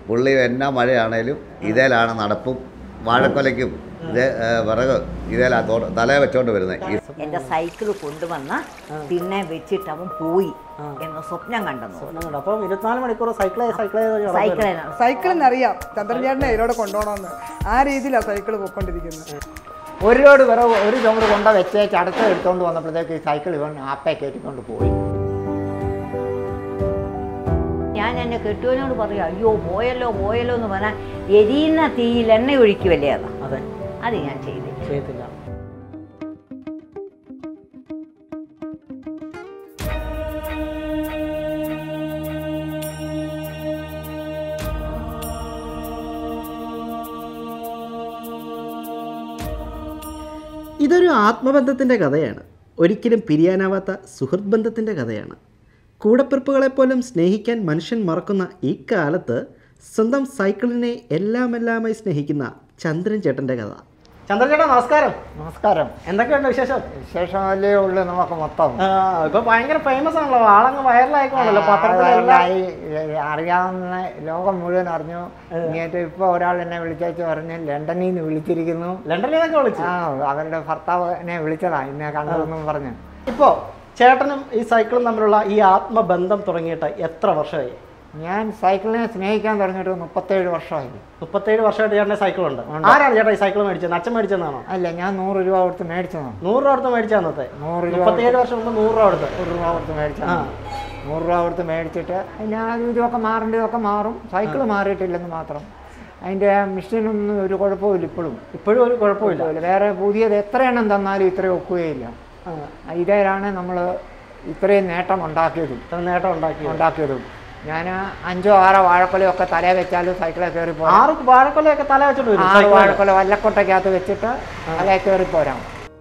പുള്ളി എന്നാ മഴയാണേലും ഇതേലാണ് നടപ്പും വാഴക്കൊലയ്ക്കും ഇതേ ഏ, വിറക് ഇതേലാ തോ- തലേ വെച്ചോണ്ട് വരുന്നത് ഈ എൻ്റെ സൈക്കിൾ കൊണ്ടുവന്ന് പിന്നെ വെച്ചിട്ട് അവൻ പോയി എന്ന് സ്വപ്നം കണ്ടെന്നു സ്വപ്നം കണ്ടു അപ്പം ഇരുപത്തിനാല് മണിക്കൂർ സൈക്കിൾ സൈക്കിൾ സൈക്കിളിനാണ് സൈക്കിളിന് അറിയാം ചന്ദ്രചേട്ടനെ ഇതിലൂടെ കൊണ്ടുപോകണമെന്ന് ആ രീതിയിലാണ് സൈക്കിൾ പോയിക്കൊണ്ടിരിക്കുന്നത് ഒരു ലോഡ് വിറവ് ഒരു ചുമട് കൊണ്ട വെച്ചേച്ച് അടുത്ത എടുത്തുകൊണ്ട് വന്നപ്പോഴത്തേക്ക് ഈ സൈക്കിൾ ഇവൻ ആപ്പേ കയറ്റിക്കൊണ്ട് പോയി ഞാൻ എന്നെ കെട്ടുവനോട് പറയും അയ്യോ പോയല്ലോ പോയല്ലോ എന്ന് പറഞ്ഞാൽ എരിയുന്ന തീയിൽ എണ്ണ ഒഴിക്കുമല്ലേ അത് അതെ അത് ഞാൻ ചെയ്തില്ല ചെയ്യത്തില്ല ഇതൊരു ആത്മബന്ധത്തിൻ്റെ കഥയാണ് ഒരിക്കലും പിരിയാനാവാത്ത സുഹൃത്ത് ബന്ധത്തിൻ്റെ കഥയാണ് കൂടപ്പിറപ്പുകളെപ്പോലും സ്നേഹിക്കാൻ മനുഷ്യൻ മറക്കുന്ന ഈ കാലത്ത് സ്വന്തം സൈക്കിളിനെ എല്ലാമെല്ലാമായി സ്നേഹിക്കുന്ന ചന്ദ്രൻ ചേട്ടൻ്റെ കഥ ചന്ദ്രൻ ചേട്ടാ നമസ്കാരം നമസ്കാരം എന്തൊക്കെയുണ്ട് വിശേഷം വിശേഷമല്ലേ ഉള്ളു നമുക്ക് മൊത്തം ഇപ്പൊ ഭയങ്കര ഫേമസ് ആണല്ലോ ആളങ്ങ് വൈറലായിക്കോണല്ലോ പത്രത്തിലെല്ലാം ആയി, അറിയാവുന്ന ലോകം മുഴുവൻ അറിഞ്ഞു ഇങ്ങോട്ട് ഇപ്പൊ ഒരാൾ എന്നെ വിളിച്ചു പറഞ്ഞ് ലണ്ടനിൽ നിന്ന് വിളിച്ചിരിക്കുന്നു ലണ്ടനിൽ നിന്നൊക്കെ വിളിച്ചു ആ അവരുടെ ഭർത്താവിനെ വിളിച്ചതാ ഇന്നെ കണ്ടതെന്നും പറഞ്ഞ് ഇപ്പോ ചേട്ടനും ഈ സൈക്കിളും തമ്മിലുള്ള ഈ ആത്മബന്ധം തുടങ്ങിയിട്ട് എത്ര വർഷമായി ഞാൻ സൈക്കിളിനെ സ്നേഹിക്കാൻ തുടങ്ങിയിട്ട് മുപ്പത്തേഴ് വർഷമായി മുപ്പത്തേഴ് വർഷമായിട്ട് ചേട്ടൻ്റെ സൈക്കിളുണ്ട് ആരാണ് ചേട്ടാ ഈ സൈക്കിൾ മേടിച്ചത് അച്ഛൻ മേടിച്ചതാണോ അല്ല ഞാൻ നൂറ് രൂപ കൊടുത്ത് മേടിച്ചതാണ് നൂറ് രൂപ കൊടുത്ത് മേടിച്ച അന്നത്തെ നൂറ് രൂപ മുപ്പത്തേഴ് വർഷം മുമ്പ് നൂറ് രൂപ കൊടുത്ത് നൂറ് രൂപ കൊടുത്ത് ആ മേടിച്ചതാണ് നൂറ് രൂപ കൊടുത്ത് മേടിച്ചിട്ട് അതിന് അത് ഇതൊക്കെ മാറേണ്ടതൊക്കെ മാറും സൈക്കിൾ മാറിയിട്ടില്ലെന്ന് മാത്രം അതിൻ്റെ മെഷീനൊന്നും ഒരു കുഴപ്പമില്ല ഇപ്പോഴും ഇപ്പോഴും ഒരു കുഴപ്പമില്ല കുഴപ്പമില്ല വേറെ പുതിയത് എത്ര എണ്ണം തന്നാലും ഇത്രയും ഒക്കുകയില്ല ആ, ഇതേലാണ് നമ്മൾ ഇത്രയും നേട്ടം ഉണ്ടാക്കിയതും ഇത്ര നേട്ടം ഉണ്ടാക്കി ഉണ്ടാക്കിയതും ഞാൻ അഞ്ചോ ആറോ വാഴക്കൊലയോ ഒക്കെ തലേ വെച്ചാലും സൈക്കിളിൽ കയറി പോരാം ആറ് വാഴക്കൊലയൊക്കെ തല വെച്ചിട്ട് വരും ആറ് വാഴക്കൊല വല്ലക്കൊട്ടയ്ക്കകത്ത് വെച്ചിട്ട് തലേ കയറി പോരാം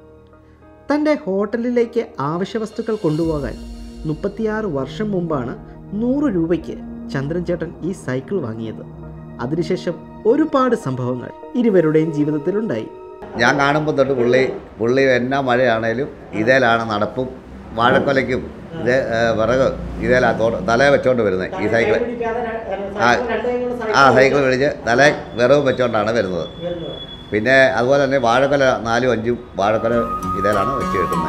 തൻ്റെ ഹോട്ടലിലേക്ക് ആവശ്യവസ്തുക്കൾ കൊണ്ടുപോകാൻ മുപ്പത്തിയാറ് വർഷം മുമ്പാണ് നൂറ് രൂപയ്ക്ക് ചന്ദ്രൻ ചേട്ടൻ ഈ സൈക്കിൾ വാങ്ങിയത് അതിനുശേഷം ഒരുപാട് സംഭവങ്ങൾ ഇരുവരുടെയും ജീവിതത്തിലുണ്ടായി ഞാൻ കാണുമ്പോൾ തൊട്ട് പുള്ളി പുള്ളി എന്നാ മഴയാണേലും ഇതേലാണ് നടപ്പും വാഴക്കൊലയ്ക്കും ഇതേ ഏ, വിറക് ഇതേലാ തോ- തലേ വെച്ചോണ്ട് വരുന്നത് ഈ സൈക്കിൾ ആ ആ സൈക്കിൾ പിടിച്ച് തലേ വിറവും വെച്ചോണ്ടാണ് വരുന്നത് പിന്നെ അതുപോലെ തന്നെ വാഴക്കൊല നാലും അഞ്ചും വാഴക്കൊല ഇതേലാണ് വെച്ച് കിട്ടുന്നത്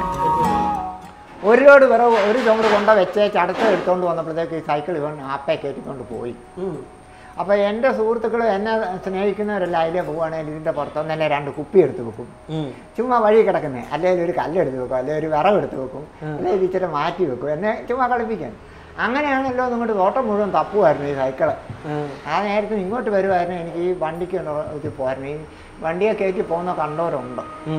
ഒരു ലോഡ് വിറവ് ഒരു ചുമട് കൊണ്ട വെച്ചേച്ച് അടുത്ത എടുത്തുകൊണ്ട് വന്നപ്പോഴത്തേക്ക് ഈ സൈക്കിൾ ഇവൻ ആപ്പേ കയറ്റിക്കൊണ്ട് പോയി അപ്പോൾ എൻ്റെ സുഹൃത്തുക്കൾ എന്നെ സ്നേഹിക്കുന്നവരെല്ലാം അതിലേ പോവുകയാണെങ്കിൽ ഇതിൻ്റെ പുറത്തുനിന്ന് തന്നെ രണ്ട് കുപ്പി എടുത്ത് വെക്കും ചുമ്മാ വഴി കിടക്കുന്നത് അല്ലെങ്കിൽ ഒരു കല്ലെടുത്ത് വെക്കും അല്ലെങ്കിൽ ഒരു വിറവ് എടുത്ത് വെക്കും അല്ലെങ്കിൽ ഇച്ചിരി മാറ്റി വെക്കും എന്നെ ചുമ്മാ കളിപ്പിക്കാൻ അങ്ങനെയാണല്ലോ നിങ്ങളുടെ തോട്ടം മുഴുവൻ തപ്പുമായിരുന്നു ഈ സൈക്കിള് ആ നേരത്തിന് ഇങ്ങോട്ട് വരുമായിരുന്നു എനിക്ക് ഈ വണ്ടിക്ക് ഒന്ന് ഇത് പോയിരുന്നു ഈ വണ്ടിയെ കയറ്റി പോകുന്ന കണ്ടവരുണ്ട്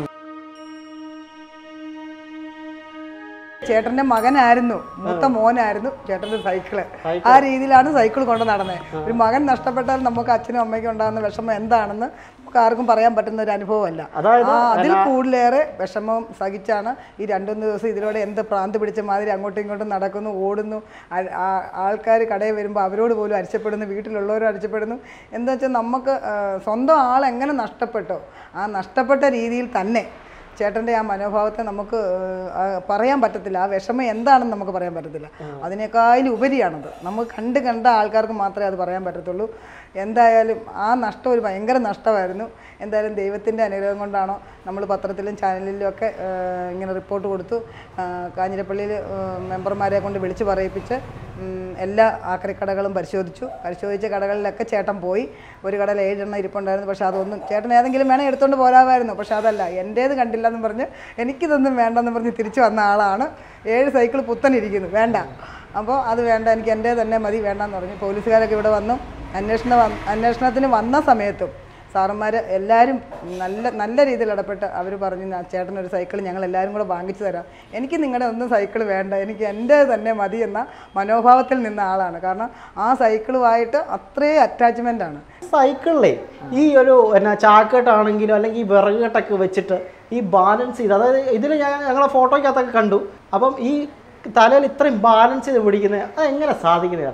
ചേട്ടന്റെ മകനായിരുന്നു മൂത്ത മോനായിരുന്നു ചേട്ടന്റെ സൈക്കിള് ആ രീതിയിലാണ് സൈക്കിൾ കൊണ്ട് നടന്നത് ഒരു മകൻ നഷ്ടപ്പെട്ടാൽ നമുക്ക് അച്ഛനും അമ്മയ്ക്കും ഉണ്ടാകുന്ന വിഷമം എന്താണെന്ന് നമുക്ക് ആർക്കും പറയാൻ പറ്റുന്ന ഒരു അനുഭവമല്ല അതായത് ആ, അതിൽ കൂടുതലേറെ വിഷമം സഹിച്ചാണ് ഈ രണ്ടുമൂന്ന് ദിവസം ഇതിലൂടെ എന്ത് പ്രാന്ത് പിടിച്ച മാതിരി അങ്ങോട്ടും ഇങ്ങോട്ടും നടക്കുന്നു ഓടുന്നു ആൾക്കാർ കടയിൽ വരുമ്പോൾ അവരോട് പോലും അരിച്ചപ്പെടുന്നു വീട്ടിലുള്ളവരും അരിച്ചപ്പെടുന്നു എന്താ വെച്ചാൽ നമുക്ക് ആ, സ്വന്തം ആൾ എങ്ങനെ നഷ്ടപ്പെട്ടോ ആ നഷ്ടപ്പെട്ട രീതിയിൽ തന്നെ ചേട്ടൻ്റെ ആ മനോഭാവത്തെ നമുക്ക് ആ, പറയാൻ പറ്റത്തില്ല ആ വിഷമം എന്താണെന്ന് നമുക്ക് പറയാൻ പറ്റത്തില്ല അതിനേക്കാളും ഉപരിയാണത് നമുക്ക് കണ്ട് കണ്ട ആൾക്കാർക്ക് മാത്രമേ അത് പറയാൻ പറ്റത്തുള്ളൂ എന്തായാലും ആ നഷ്ടം ഒരു ഭയങ്കര നഷ്ടമായിരുന്നു എന്തായാലും ദൈവത്തിൻ്റെ അനുഗ്രഹം കൊണ്ടാണോ നമ്മൾ പത്രത്തിലും ചാനലിലും ഒക്കെ ആ, ഇങ്ങനെ റിപ്പോർട്ട് കൊടുത്തു ആ, കാഞ്ഞിരപ്പള്ളിയിൽ ആ, മെമ്പർമാരെ കൊണ്ട് വിളിച്ച് പറയിപ്പിച്ച് ഉം, എല്ലാ ആക്രിക്കടകളും പരിശോധിച്ചു പരിശോധിച്ച കടകളിലൊക്കെ ചേട്ടൻ പോയി ഒരു കടയിൽ ഏഴെണ്ണം ഇരിപ്പുണ്ടായിരുന്നു പക്ഷേ അതൊന്നും ചേട്ടൻ ഏതെങ്കിലും വേണേൽ എടുത്തുകൊണ്ട് പോരാമായിരുന്നു പക്ഷേ അതല്ല എൻ്റേത് കണ്ടില്ലെന്ന് പറഞ്ഞ് എനിക്കിതൊന്നും വേണ്ടെന്ന് പറഞ്ഞ് തിരിച്ചു വന്ന ആളാണ് ഏഴ് സൈക്കിൾ പുത്തനിരിക്കുന്നു വേണ്ട അപ്പോൾ അത് വേണ്ട എനിക്ക് എൻ്റെ തന്നെ മതി വേണ്ടെന്ന് പറഞ്ഞു പോലീസുകാരൊക്കെ ഇവിടെ വന്നു അന്വേഷണ വന്ന് അന്വേഷണത്തിന് വന്ന സമയത്തും സാറന്മാർ എല്ലാവരും നല്ല നല്ല രീതിയിൽ ഇടപെട്ട് അവർ പറഞ്ഞു "ആ ചേട്ടനൊരു സൈക്കിൾ ഞങ്ങൾ എല്ലാവരും കൂടെ വാങ്ങിച്ചു തരാം എനിക്ക് നിങ്ങളുടെ ഒന്നും സൈക്കിൾ വേണ്ട എനിക്ക് എൻ്റെ തന്നെ മതി എന്ന മനോഭാവത്തിൽ നിന്ന ആളാണ് കാരണം ആ സൈക്കിളുമായിട്ട് അത്രയും അറ്റാച്ച്മെൻ്റ് ആണ് സൈക്കിളിലെ ഈ ഒരു എന്നാ ചാക്കെട്ടാണെങ്കിലും അല്ലെങ്കിൽ ഈ വിറക് കെട്ടൊക്കെ വെച്ചിട്ട് ഈ ബാലൻസ് ചെയ്ത് അതായത് ഇതിൽ ഞാൻ ഞങ്ങളെ ഫോട്ടോയ്ക്കകത്തൊക്കെ കണ്ടു അപ്പം ഈ തലയിൽ ഇത്രയും ബാലൻസ് ചെയ്ത് പിടിക്കുന്നത് അത് എങ്ങനെ സാധിക്കുന്നത് ചേട്ടാ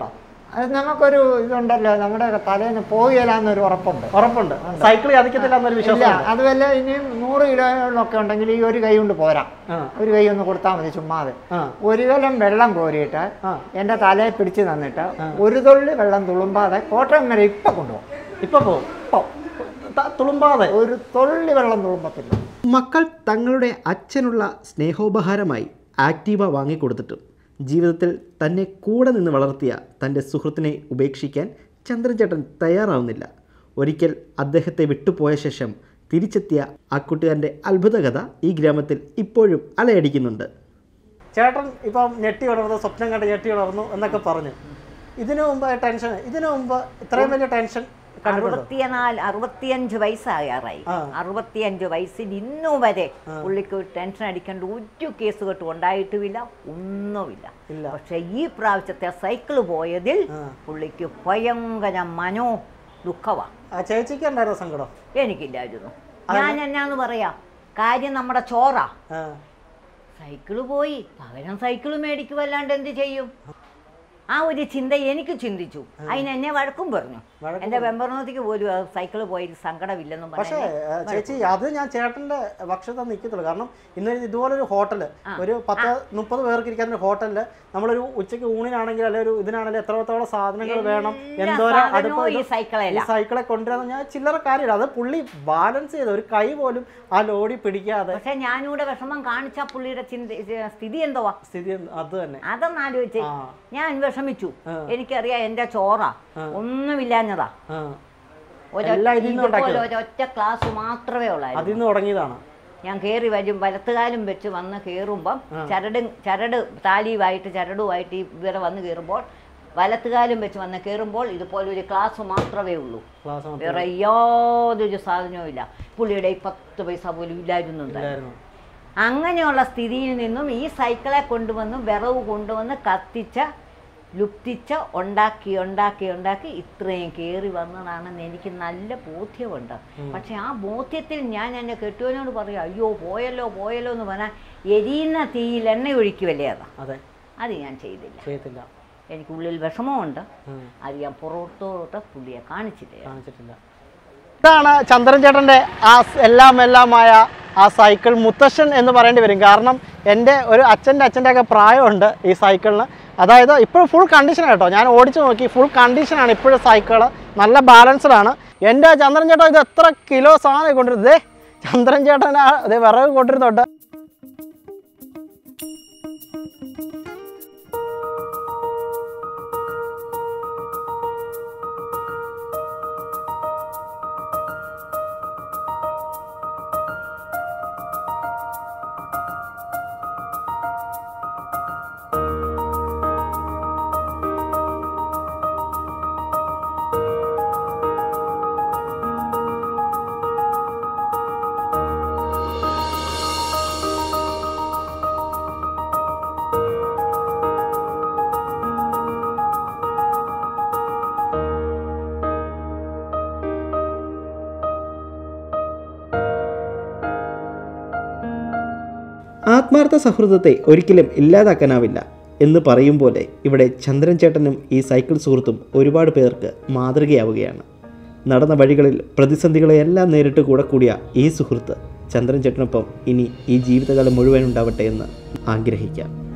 അത് നമുക്കൊരു ഇതുണ്ടല്ലോ നമ്മുടെ തലേന്ന് പോവുകയില്ലാന്നൊരു ഉറപ്പുണ്ട് ഉറപ്പുണ്ട് സൈക്കിൾ ചതിക്കത്തില്ല എന്നൊരു ഇല്ല വിശ്വാസം അതുമല്ല ഇനിയും നൂറ് കിലോയിലൊക്കെ ഉണ്ടെങ്കിൽ ഈ ഒരു കൈ കൊണ്ട് പോരാ ആ. ഒരു കൈ ഒന്ന് കൊടുത്താൽ മതി ചുമ്മാതെ ആ. ഒരു കലം വെള്ളം കോരിയിട്ട് ആ. എൻ്റെ തലയെ പിടിച്ച് തന്നിട്ട് ഒരു തുള്ളി വെള്ളം തുളുമ്പാതെ കോട്ടയം വരെ ഇപ്പം കൊണ്ടുപോകും ഇപ്പൊ പോവും ഇപ്പം ത- തുളുമ്പാതെ ഒരു തുള്ളി വെള്ളം തുളുമ്പത്തില്ല മക്കൾ തങ്ങളുടെ അച്ഛനുള്ള സ്നേഹോപഹാരമായി ആക്റ്റീവ വാങ്ങിക്കൊടുത്തിട്ടും ജീവിതത്തിൽ തന്നെ കൂടെ നിന്ന് വളർത്തിയ തൻ്റെ സുഹൃത്തിനെ ഉപേക്ഷിക്കാൻ ചന്ദ്രൻചേട്ടൻ തയ്യാറാവുന്നില്ല ഒരിക്കൽ അദ്ദേഹത്തെ വിട്ടുപോയ ശേഷം തിരിച്ചെത്തിയ ആ കൂട്ടുകാരൻ്റെ അത്ഭുത കഥ ഈ ഗ്രാമത്തിൽ ഇപ്പോഴും അലയടിക്കുന്നുണ്ട് ചേട്ടൻ ഇപ്പം ഞെട്ടി വളർന്നു സ്വപ്നം കണ്ട് ഞെട്ടി വളർന്നു എന്നൊക്കെ പറഞ്ഞു ഇതിനു മുമ്പ് ടെൻഷൻ ഇതിനു മുമ്പ് ഇത്രയും വലിയ ടെൻഷൻ അറുപത്തിനാല് അറുപത്തിയഞ്ച് വയസ്സാകാറായി ആ. അറുപത്തിയഞ്ച് വയസ്സിൽ ഇന്നു വരെ പുള്ളിക്ക് ടെൻഷൻ അടിക്കേണ്ട ഒരു കേസ് കെട്ടും ഉണ്ടായിട്ടുമില്ല ഒന്നുമില്ല ഇല്ല. പക്ഷെ ഈ പ്രാവശ്യത്തെ സൈക്കിൾ പോയതിൽ പുള്ളിക്ക് ഭയങ്കര മനോ ദുഃഖമാണ് ആ ചേച്ചിക്ക് ഉണ്ടായിരുന്ന സങ്കടം എനിക്കില്ലായിരുന്നു ഞാൻ എന്നാന്ന് പറയാ കാര്യം നമ്മുടെ ചോറാ ആ. സൈക്കിള് പോയി പകരം സൈക്കിള് മേടിക്കുമല്ലാണ്ട് എന്ത് ചെയ്യും ആ ഒരു ചിന്ത എനിക്ക് ചിന്തിച്ചു അതിന് എന്നെ വഴക്കും പറഞ്ഞു വഴക്കും എന്റെ വെമ്പർണോത്തിക്ക് പോലും ആ സൈക്കിള് പോയി സങ്കടമില്ലെന്നും പക്ഷേ പറഞ്ഞു ഏ, ചേച്ചി അത് ഞാൻ ചേട്ടന്റെ പക്ഷത്തെ നിൽക്കത്തുള്ളൂ കാരണം ഇന്ന് ഇതുപോലൊരു ഹോട്ടല് ഒരു പത്ത് മുപ്പത് പേർക്ക് ഇരിക്കുന്ന ഒരു ഹോട്ടലില് നമ്മളൊരു ഉച്ചയ്ക്ക് ഊണിനാണെങ്കിൽ അല്ലെങ്കിൽ ഒരു ഇതിനാണെങ്കിലും എത്രത്തോളം സാധനങ്ങൾ വേണം എല്ലാ എന്തോരം സാധനവും അടുപ്പം ഈ ഇത് സൈക്കിളല്ല. ഈ സൈക്കിളെ കൊണ്ടുവരാൻ ഞാൻ ചില്ലറ കാര്യമില്ല അത് പുള്ളി ബാലൻസ് ചെയ്ത് ഒരു കൈ പോലും ആ ലോഡി പിടിക്കാതെ പക്ഷെ ഞാനിവിടെ വിഷമം കാണിച്ച പുള്ളിയുടെ ചിന്ത സ്ഥിതി എന്തുവാ സ്ഥിതി അത് തന്നെ അതൊന്ന് ആലോചിച്ചേ ആ. ഞാൻ വിഷമിച്ചു എനിക്കറിയാം എന്റെ ചോറ ഒന്നുമില്ലാഞ്ഞതാ ആ. ഒരൊറ്റ- എല്ലാം ഇതിൽ നിന്ന് ഇതുപോലെ ഉണ്ടാക്കിയത്. ഒരൊറ്റ ക്ലാസ് മാത്രമേ ഉള്ളായിരുന്നു അതിൽ നിന്ന് തുടങ്ങിയതാണ് ഞാൻ കയറി വരും വലത്തുകാലും വെച്ച് വന്ന് കയറുമ്പം ചരട് ചരട് താലിയുമായിട്ട് ചരടുമായിട്ട് ഈ ഇവരെ വന്ന് കയറുമ്പോൾ വലത്തുകാലും വെച്ച് വന്ന് കയറുമ്പോൾ ഇതുപോലെ ഒരു ക്ലാസ് മാത്രമേ ഉള്ളൂ ക്ലാസ് മാത്രം വേറെ യാതൊരു സാധനവും ഇല്ല പുള്ളിയുടെ ഈ പത്ത് പൈസ പോലും ഇല്ലായിരുന്നു എന്തായാലും. ഇല്ലായിരുന്നു അങ്ങനെയുള്ള സ്ഥിതിയിൽ നിന്നും ഈ സൈക്കിളെ കൊണ്ടുവന്ന് വിറവ് കൊണ്ടുവന്ന് കത്തിച്ച ലുപ്തിച്ച് ഉണ്ടാക്കി ഉണ്ടാക്കി ഉണ്ടാക്കി ഇത്രയും കയറി വന്നതാണെന്ന് എനിക്ക് നല്ല ബോധ്യമുണ്ട് പക്ഷെ ആ ബോധ്യത്തിൽ ഞാൻ എന്നെ കെട്ടുവനോട് പറയും അയ്യോ പോയല്ലോ പോയല്ലോ എന്ന് പറഞ്ഞാൽ എരിയുന്ന തീയിൽ എണ്ണ ഒഴിക്കുമല്ലേ അതാ അതെ അത് ഞാൻ ചെയ്തില്ല ചെയ്യത്തില്ല എനിക്കുള്ളിൽ വിഷമമുണ്ട് ഉം. അത് ഞാൻ പുറത്തോട്ട് പുള്ളിയെ കാണിച്ചില്ല കാണിച്ചിട്ടില്ല ഇതാണ് ചന്ദ്രൻ ചേട്ടൻ്റെ ആ സ് എല്ലാം എല്ലാമായ ആ സൈക്കിൾ മുത്തശ്ശൻ എന്ന് പറയേണ്ടി വരും കാരണം എൻ്റെ ഒരു അച്ഛൻ്റെ അച്ഛൻ്റെ ഒക്കെ പ്രായമുണ്ട് ഈ സൈക്കിളിന് അതായത് ഇപ്പോൾ ഫുൾ കണ്ടീഷനാണ് കേട്ടോ ഞാൻ ഓടിച്ചു നോക്കി ഫുൾ കണ്ടീഷനാണ് ഇപ്പോഴും സൈക്കിൾ നല്ല ബാലൻസ്ഡ് ആണ് എൻ്റെ ചന്ദ്രൻ ചേട്ടൻ ഇത് എത്ര കിലോ സാധനം കൊണ്ടിരുന്നത് ദേ ചന്ദ്രൻ ചേട്ടൻ ആ ദേ വിറക് കൊണ്ടിരുന്നുണ്ട് ആത്മാർത്ഥ സൗഹൃദത്തെ ഒരിക്കലും ഇല്ലാതാക്കാനാവില്ല എന്ന് പറയും പോലെ ഇവിടെ ചന്ദ്രൻ ചേട്ടനും ഈ സൈക്കിൾ സുഹൃത്തും ഒരുപാട് പേർക്ക് മാതൃകയാവുകയാണ് നടന്ന വഴികളിൽ പ്രതിസന്ധികളെയെല്ലാം നേരിട്ട് കൂടെ കൂടിയ ഈ സുഹൃത്ത് ചന്ദ്രൻ ചേട്ടനൊപ്പം ഇനി ഈ ജീവിതകാലം മുഴുവൻ ഉണ്ടാവട്ടെ എന്ന് ആഗ്രഹിക്കാം